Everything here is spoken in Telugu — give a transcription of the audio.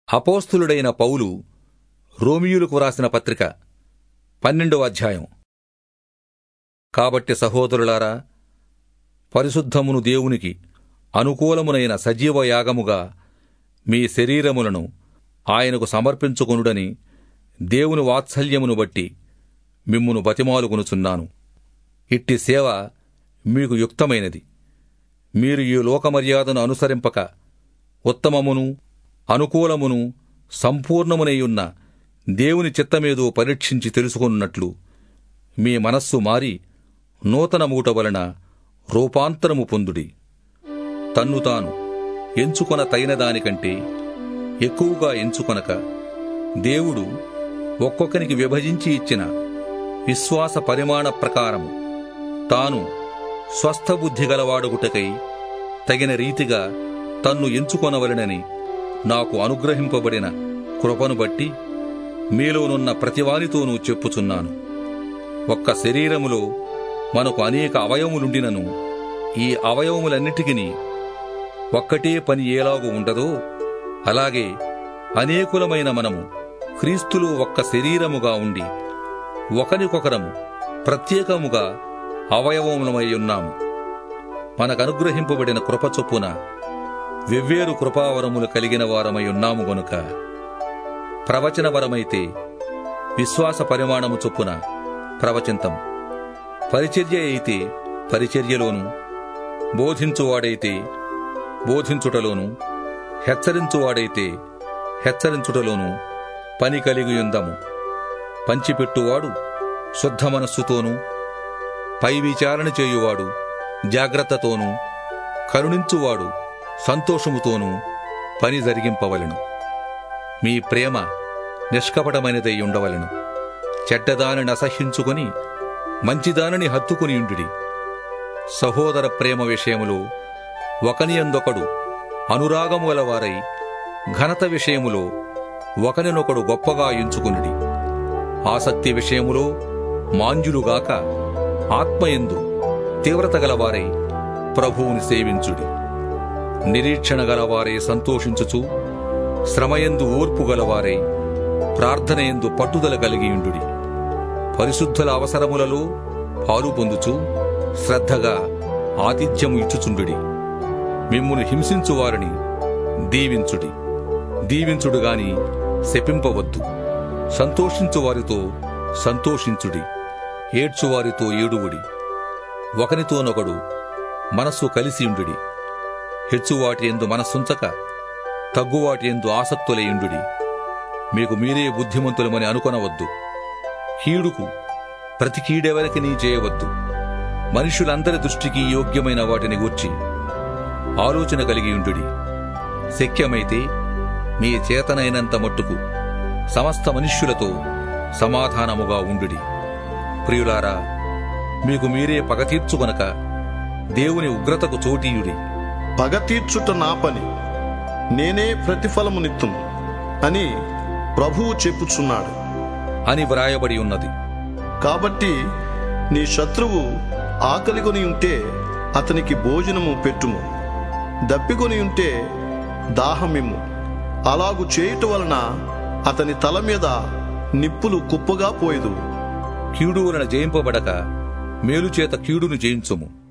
అపోస్తులుడైన పౌలు రోమియులకు వ్రాసిన పత్రిక పన్నెండవ అధ్యాయం కాబట్టి సహోదరులారా పరిశుద్ధమును దేవునికి అనుకూలమునైన సజీవ యాగముగా మీ శరీరములను ఆయనకు సమర్పించుకొనుడని దేవుని వాత్సల్యమును బట్టి మిమ్మును బతిమాలుకొనుచున్నాను ఇట్టి సేవ మీకు యుక్తమైనది మీరు ఈ లోకమర్యాదను అనుసరింపక ఉత్తమమును అనుకూలమును సంపూర్ణమునైయున్న దేవుని చిత్తమేదో పరీక్షించి తెలుసుకున్నట్లు మీ మనస్సు మారి నూతన మూట వలన రూపాంతరము పొందుడి తన్ను తాను ఎంచుకొన తగిన దానికంటే ఎక్కువగా ఎంచుకొనక దేవుడు ఒక్కొక్కనికి విభజించి ఇచ్చిన విశ్వాస పరిమాణ ప్రకారము తాను స్వస్థబుద్ధి గలవాడుగుటకై తగిన రీతిగా తన్ను ఎంచుకొనవలెనని నాకు అనుగ్రహింపబడిన కృపను బట్టి మీలోనున్న ప్రతివానితోనూ చెప్పుచున్నాను ఒక్క శరీరములో మనకు అనేక అవయవములుండినను ఈ అవయవములన్నిటికీ ఒక్కటే పని ఏలాగు ఉండదో అలాగే అనేకులమైన మనము క్రీస్తులో ఒక్క శరీరముగా ఉండి ఒకరికొకరము ప్రత్యేకముగా అవయవములమై ఉన్నాము మనకనుగ్రహింపబడిన కృప చొప్పున వెవ్వేరు కృపావరములు కలిగిన వారమై ఉన్నాము గనుక ప్రవచనవరమైతే విశ్వాస పరిమాణము చొప్పున ప్రవచింతం పరిచర్య అయితే పరిచర్యలోను బోధించువాడైతే బోధించుటలోను హెచ్చరించువాడైతే హెచ్చరించుటలోను పని కలిగి ఉందము పంచిపెట్టువాడు శుద్ధ మనస్సుతోనూ పై విచారణ చేయువాడు జాగ్రత్తతోనూ కరుణించువాడు సంతోషముతోనూ పని జరిగింపవలెను మీ ప్రేమ నిష్కపటమైనదై ఉండవలెను చెడ్డదానిని అసహ్యించుకొని మంచిదానిని హత్తుకుని ఉండుడి సహోదర ప్రేమ విషయములో ఒకనియందొకడు అనురాగము గలవారై ఘనత విషయములో ఒకనినొకడు గొప్పగా ఎంచుకునుడి ఆసక్తి విషయములో మాంజులుగాక ఆత్మయందు తీవ్రత గలవారై ప్రభువుని సేవించుడి నిరీక్షణ గలవారై సంతోషించుచు శ్రమయందు ఓర్పు గలవారై ప్రార్థనయందు పట్టుదల కలిగియుండుడి పరిశుద్ధుల అవసరములలో పాలు పొందుచు శ్రద్ధగా ఆతిథ్యము ఇచ్చుచుండుడి మిమ్మును హింసించు వారిని దీవించుడి దీవించుడు గాని శపింపవద్దు సంతోషించు వారితో సంతోషించుడి ఏడ్చువారితో ఏడువుడి ఒకనితోనొకడు మనస్సు కలిసియుండుడి హెచ్చువాటి ఎందు మనస్సుంచక తగ్గువాటి ఎందు ఆసక్తులయుండుడి మీకు మీరే బుద్ధిమంతులమని అనుకొనవద్దు కీడుకు ప్రతి కీడెవరికి నీ చేయవద్దు మనుషులందరి దృష్టికి యోగ్యమైన వాటిని గూర్చి ఆలోచన కలిగి ఉండుడి శక్యమైతే మీ చేతనైనంత మట్టుకు సమస్త మనుష్యులతో సమాధానముగా ఉండుడి ప్రియులారా మీకు మీరే పగ తీర్చుకొనక దేవుని ఉగ్రతకు చోటీయుడి పగ తీర్చుట నా పని నేనే ప్రతిఫలమునిత్తును అని ప్రభువు చెప్పుచున్నాడు అని వ్రాయబడి ఉన్నది కాబట్టి నీ శత్రువు ఆకలిగొని ఉంటే అతనికి భోజనము పెట్టుము దప్పికొని ఉంటే దాహమిమ్ము అలాగు చేయుట వలన అతని తల మీద నిప్పులు కుప్పగా పోయదు కీడు వలన జయింపబడక మేలుచేత కీడును జయించుము